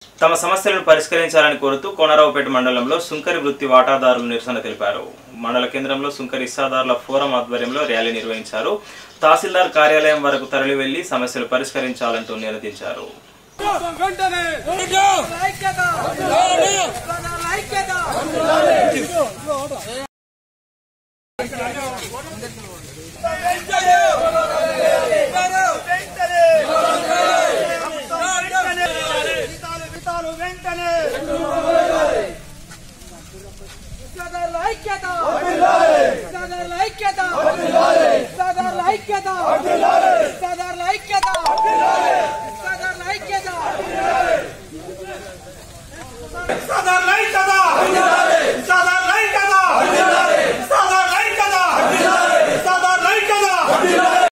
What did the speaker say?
తమ సమస్యలను పరిష్కరించాలని కోరుతూ కోనరావుపేట మండలంలో సుంకరి వృత్తి వాటాదారులు నిరసన తెలిపారు మండల కేంద్రంలో సుంకరి ఇస్తాదారుల ఫోరం ఆధ్వర్యంలో ర్యాలీ నిర్వహించారు తహసీల్దార్ కార్యాలయం వరకు తరలి వెళ్లి సమస్యలు పరిష్కరించాలంటూ నిలదీశారు వెంటనే ఐక్యత